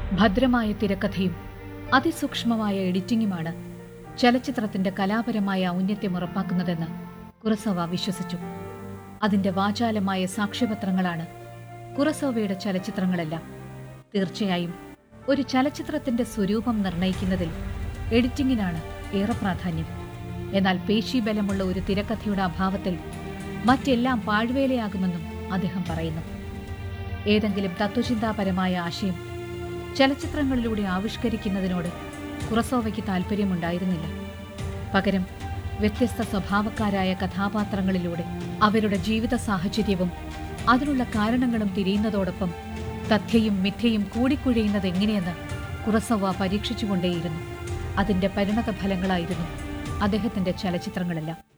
ഭദ്രമായ തിരക്കഥയും അതിസൂക്ഷ്മമായ എഡിറ്റിംഗുമാണ് ചലച്ചിത്രത്തിന്റെ കലാപരമായ ഔന്നത്യം ഉറപ്പാക്കുന്നതെന്ന് കുറസവ വിശ്വസിച്ചു അതിന്റെ വാചാലമായ സാക്ഷ്യപത്രങ്ങളാണ് കുറസോവയുടെ ചലച്ചിത്രങ്ങളെല്ലാം തീർച്ചയായും ഒരു ചലച്ചിത്രത്തിന്റെ സ്വരൂപം നിർണയിക്കുന്നതിൽ എഡിറ്റിംഗിനാണ് ഏറെ പ്രാധാന്യം എന്നാൽ പേശീബലമുള്ള ഒരു തിരക്കഥയുടെ അഭാവത്തിൽ മറ്റെല്ലാം പാഴ്വേലയാകുമെന്നും അദ്ദേഹം പറയുന്നു ഏതെങ്കിലും തത്വചിന്താപരമായ ആശയം ചലച്ചിത്രങ്ങളിലൂടെ ആവിഷ്കരിക്കുന്നതിനോട് കുറസോവയ്ക്ക് താല്പര്യമുണ്ടായിരുന്നില്ല പകരം വ്യത്യസ്ത സ്വഭാവക്കാരായ കഥാപാത്രങ്ങളിലൂടെ അവരുടെ ജീവിത സാഹചര്യവും അതിനുള്ള കാരണങ്ങളും തിരിയുന്നതോടൊപ്പം തഥ്യയും മിഥ്യയും കൂടിക്കുഴയുന്നത് എങ്ങനെയെന്ന് കുറസവ പരീക്ഷിച്ചുകൊണ്ടേയിരുന്നു അതിന്റെ പരിണത ഫലങ്ങളായിരുന്നു അദ്ദേഹത്തിന്റെ ചലച്ചിത്രങ്ങളെല്ലാം